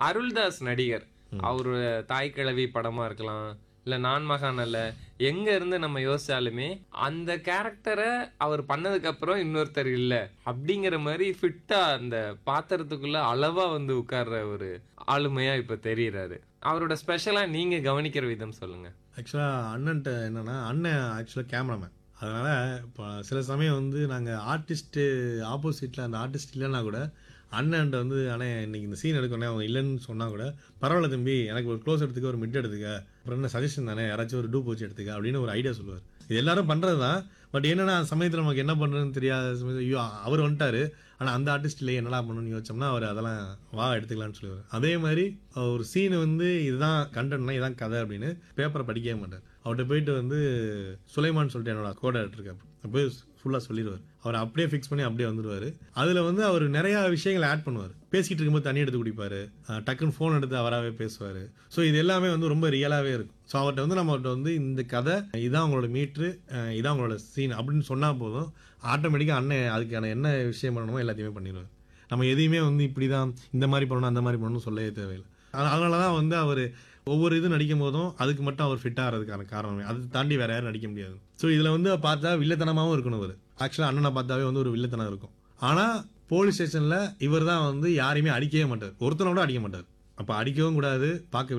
அருள்தாஸ் நடிகர் அவரு தாய் கிழவி படமா இருக்கலாம் இல்ல நான் மகான் அல்ல எங்க இருந்து நம்ம யோசிச்சாலுமே அந்த கேரக்டரை அவர் பண்ணதுக்கு அப்புறம் இன்னொருத்தர் இல்ல அப்படிங்கிற மாதிரி ஃபிட்டா அந்த பாத்திரத்துக்குள்ள அளவா வந்து உட்கார்ற ஒரு ஆளுமையா இப்ப தெரியறாரு அவரோட ஸ்பெஷலா நீங்க கவனிக்கிற விதம் சொல்லுங்க ஆக்சுவலாக அண்ணன்ட்ட என்னன்னா அண்ணன் ஆக்சுவலாக கேமராமேன் அதனால இப்போ சில சமயம் வந்து நாங்கள் ஆர்டிஸ்ட்டு ஆப்போசிட்டில் அந்த ஆர்டிஸ்ட் இல்லைன்னா கூட அண்ணன்ட்ட வந்து அண்ணே இன்னைக்கு இந்த சீன் எடுக்கணும் அவங்க இல்லைன்னு சொன்னால் கூட பரவாயில்ல தம்பி எனக்கு ஒரு க்ளோஸ் எடுத்துக்க ஒரு மிட் எடுத்துக்க அப்புறம் என்ன சஜஷன் தானே யாராச்சும் ஒரு டூப் வச்சு எடுத்துக்க அப்படின்னு ஒரு ஐடியா சொல்லுவார் இது எல்லாரும் பண்ணுறது தான் பட் என்னன்னா அந்த சமயத்தில் நமக்கு என்ன பண்ணுறதுன்னு தெரியாத சமயத்தில் ஐயோ அவர் வந்துட்டாரு ஆனால் அந்த ஆர்டிஸ்ட் இல்லையே என்னடா பண்ணணும்னு யோசிச்சோம்னா அவர் அதெல்லாம் வா எடுத்துக்கலாம்னு சொல்லுவார் அதே மாதிரி ஒரு சீன் வந்து இதுதான் கண்டென்ட்னா இதான் கதை அப்படின்னு பேப்பரை படிக்கவே மாட்டார் அவர்கிட்ட போயிட்டு வந்து சுலைமான் சொல்லிட்டு என்னோட கோடை இருக்காரு போய் ஃபுல்லாக சொல்லிடுவார் அவர் அப்படியே ஃபிக்ஸ் பண்ணி அப்படியே வந்துடுவார் அதில் வந்து அவர் நிறையா விஷயங்களை ஆட் பண்ணுவார் பேசிக்கிட்டு இருக்கும்போது தண்ணி எடுத்து குடிப்பார் அஹ் டக்குன்னு ஃபோன் எடுத்து அவராகவே பேசுவார் ஸோ இது எல்லாமே வந்து ரொம்ப ரியலாகவே இருக்கும் ஸோ அவர்கிட்ட வந்து நம்மகிட்ட வந்து இந்த கதை இதான் உங்களோட மீட்ரு இதான் உங்களோட சீன் அப்படின்னு சொன்னால் போதும் ஆட்டோமேட்டிக்காக அண்ணன் அதுக்கான என்ன விஷயம் பண்ணணுமோ எல்லாத்தையுமே பண்ணிடுவார் நம்ம எதையுமே வந்து இப்படி தான் இந்த மாதிரி பண்ணணும் அந்த மாதிரி பண்ணணும்னு சொல்லவே தேவையில்லை அதனால தான் வந்து அவர் ஒவ்வொரு இது நடிக்கும் போதும் அதுக்கு மட்டும் அவர் ஃபிட் ஆகிறதுக்கான காரணமே அதை தாண்டி வேற யாரும் நடிக்க முடியாது ஸோ இதில் வந்து பார்த்தா வில்லத்தனமாகவும் இருக்கணும் அவர் ஆக்சுவலாக அண்ணனை பார்த்தாவே வந்து ஒரு வில்லத்தனம் இருக்கும் ஆனால் போலீஸ் ஸ்டேஷனில் இவர் தான் வந்து யாரையுமே அடிக்கவே மாட்டார் ஒருத்தனை கூட அடிக்க மாட்டார் அப்போ அடிக்கவும் கூடாது பார்க்க